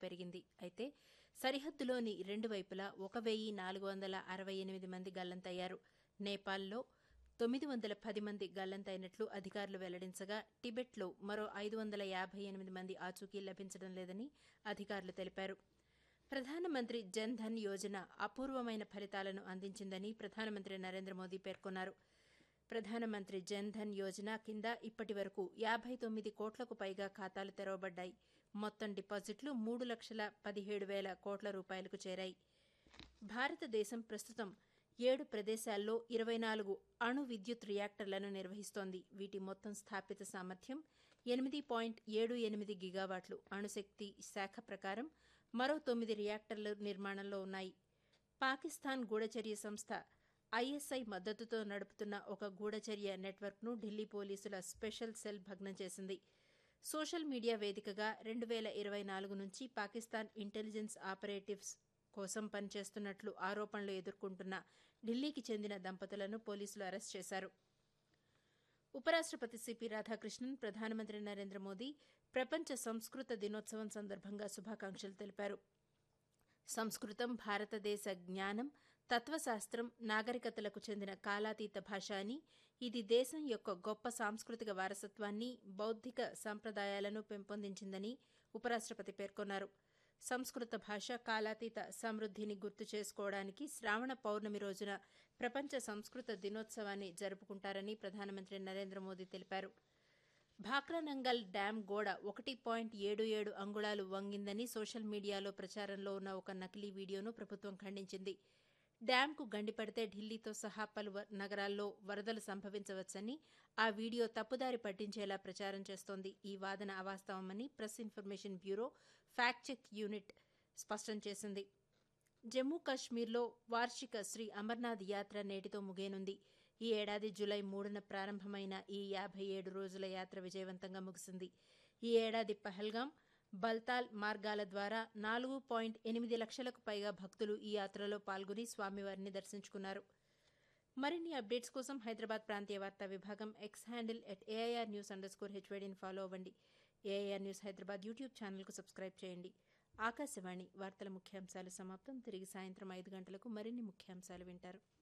పెరిగింది అయితే సరిహద్దులోని రెండు వైపులా ఒక వెయ్యి నాలుగు వందల అరవై ఎనిమిది మంది గల్లంతయ్యారు నేపాల్లో తొమ్మిది వందల పది మంది గల్లంతైనట్లు అధికారులు వెల్లడించగా టిబెట్లో మరో ఐదు వందల యాభై ఎనిమిది మంది ఆచూకీ లభించడం లేదని అధికారులు తెలిపారు ప్రధానమంత్రి జన్ ధన్ యోజన అపూర్వమైన ఫలితాలను అందించిందని ప్రధానమంత్రి నరేంద్ర మోదీ పేర్కొన్నారు ప్రధానమంత్రి జన్ ధన్ యోజన కింద ఇప్పటి వరకు యాభై తొమ్మిది కోట్లకు పైగా ఖాతాలు తెరవబడ్డాయి మొత్తం డిపాజిట్లు మూడు లక్షల పదిహేడు వేల కోట్ల రూపాయలకు చేరాయి భారతదేశం ప్రస్తుతం ఏడు ప్రదేశాల్లో ఇరవై నాలుగు అణు విద్యుత్ రియాక్టర్లను నిర్వహిస్తోంది వీటి మొత్తం స్థాపిత సామర్థ్యం ఎనిమిది పాయింట్ ఏడు ఎనిమిది గిగావాట్లు అణుశక్తి శాఖ ప్రకారం మరో తొమ్మిది రియాక్టర్లు నిర్మాణంలో ఉన్నాయి పాకిస్తాన్ గూఢచర్య సంస్థ ఐఎస్ఐ మద్దతుతో నడుపుతున్న ఒక గూఢచర్య నెట్వర్క్ను ఢిల్లీ పోలీసుల స్పెషల్ సెల్ భగ్నం చేసింది సోషల్ మీడియా వేదికగా రెండు వేల ఇరవై నాలుగు నుంచి పాకిస్తాన్ ఇంటెలిజెన్స్ ఆపరేటివ్స్ కోసం పనిచేస్తున్నట్లు ఆరోపణలు ఎదుర్కొంటున్న ఢిల్లీకి చెందిన దంపతులను పోలీసులు అరెస్ట్ చేశారు ఉపరాష్టపతి సిపి రాధాకృష్ణన్ ప్రధానమంత్రి నరేంద్ర మోదీ ప్రపంచ సంస్కృత దినోత్సవం సందర్భంగా శుభాకాంక్షలు తెలిపారు సంస్కృతం భారతదేశ జ్ఞానం తత్వశాస్త్రం నాగరికతలకు చెందిన కాలాతీత భాష అని ఇది దేశం యొక్క గొప్ప సాంస్కృతిక వారసత్వాన్ని బౌద్దిక సంప్రదాయాలను పెంపొందించిందని ఉపరాష్టపతి పేర్కొన్నారు సంస్కృత భాష కాలాతీత సమృద్ధిని గుర్తు చేసుకోవడానికి శ్రావణ పౌర్ణమి రోజున ప్రపంచ సంస్కృత దినోత్సవాన్ని జరుపుకుంటారని ప్రధానమంత్రి నరేంద్ర మోదీ తెలిపారు భాక్రానంగల్ డ్యాం గోడ ఒకటి పాయింట్ ఏడు ఏడు అంగుళాలు వంగిందని సోషల్ మీడియాలో ప్రచారంలో ఉన్న ఒక నకిలీ వీడియోను ప్రభుత్వం ఖండించింది డ్యాంకు గండిపడితే ఢిల్లీతో సహా పలు నగరాల్లో వరదలు సంభవించవచ్చని ఆ వీడియో తప్పుదారి పట్టించేలా ప్రచారం చేస్తోంది ఈ వాదన అవాస్తవమని press information bureau fact check unit స్పష్టం చేసింది జమ్మూ కాశ్మీర్లో వార్షిక శ్రీ అమర్నాథ్ యాత్ర నేటితో ముగియనుంది ఈ ఏడాది జులై మూడున ప్రారంభమైన ఈ యాభై ఏడు రోజుల యాత్ర విజయవంతంగా ముగిసింది ఈ ఏడాది పహల్గాం బల్తాల్ మార్గాల ద్వారా నాలుగు పాయింట్ ఎనిమిది లక్షలకు పైగా భక్తులు ఈ యాత్రలో పాల్గొని స్వామివారిని దర్శించుకున్నారు మరిన్ని అప్డేట్స్ కోసం హైదరాబాద్ ప్రాంతీయ వార్తా విభాగం X handle at AIR news underscore హెచ్వేడిని ఫాలో అవ్వండి ఏఐఆర్ న్యూస్ హైదరాబాద్ యూట్యూబ్ ఛానల్కు సబ్స్క్రైబ్ చేయండి ఆకాశవాణి వార్తల ముఖ్యాంశాలు సమాప్తం తిరిగి సాయంత్రం ఐదు గంటలకు మరిన్ని ముఖ్యాంశాలు వింటారు